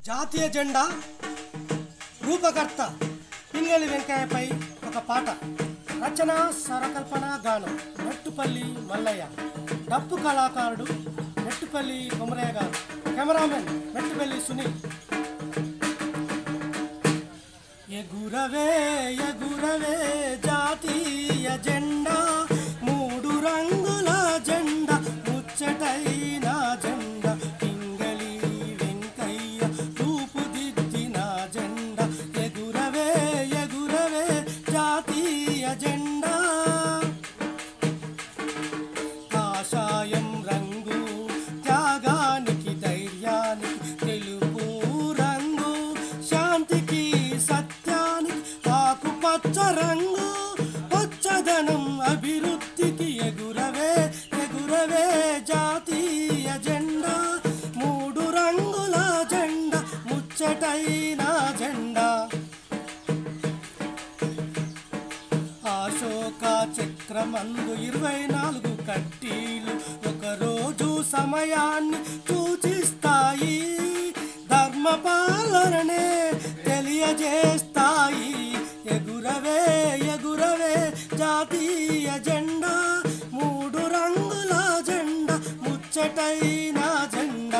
జాతీయ జెండా రూపకర్త పింగళి వెంకయ్యపై ఒక పాట రచన స్వరకల్పన గానం మెట్టుపల్లి మల్లయ్య డప్పు కళాకారుడు మెట్టుపల్లి కొమరయ్య గారు కెమెరామెన్ మెట్టుపల్లి సునీల్ ఎగురవే ఎగురవే జాతీయ జెండా మూడు రంగుల జెండా ముచ్చటైన జెండా పింగళి వెంకయ్య రూపుదిద్దిన జెండా ఎగురవే ఎగురవే జాతీయ జెండా కాషాయం రంగు త్యాగానికి ధైర్యానికి తెలుపు రంగు శాంతికి సత్యానికి ఆకుపచ్చ రంగు పచ్చదనం అభివృద్ధికి ఎగురవే ఎగురవే జాతీయ జెండా మూడు రంగుల జెండా ముచ్చటైన జెండా అశోక చక్రమందు ఇరవై నాలుగు కట్టీలు ఒకరోజు సమయాన్ని సూచిస్తాయి ధర్మ పాలననే తెలియజేస్తాయి ఎగురవే ఎగురవే జాతీయ జెండా మూడు రంగుల జెండా ముచ్చటైన జెండా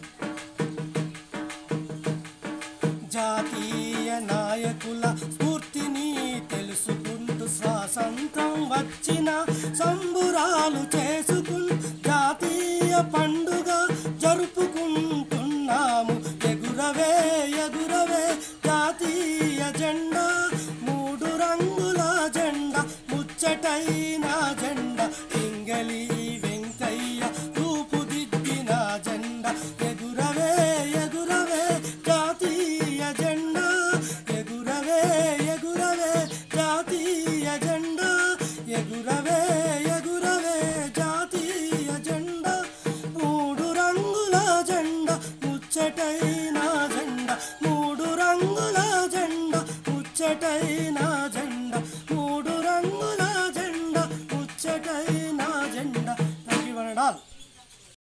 జాతీయ నాయకుల స్ఫూర్తిని తెలుసుకుంటూ స్వాతంత్రం వచ్చిన సంబురాలు చేసుకుంటూ జాతీయ పండుగ జరుపుకుంటున్నాము ఎగురవే ఎగురవే జాతీయ జెండా మూడు రంగుల జెండా ముచ్చటైన జెండా పింగళి వెంకయ్య రూపుదిద్దిన జెండా ఎగురవే ఎగురవే జాతీయ జెండా ఎగురవే ఎగురవే జాతీయ జెండా ఎగురవే ఎగురవే జాతీయ జెండా మూడు రంగుల జెండా ముచ్చటైన జెండా మూడు రంగుల జెండా ముచ్చటైన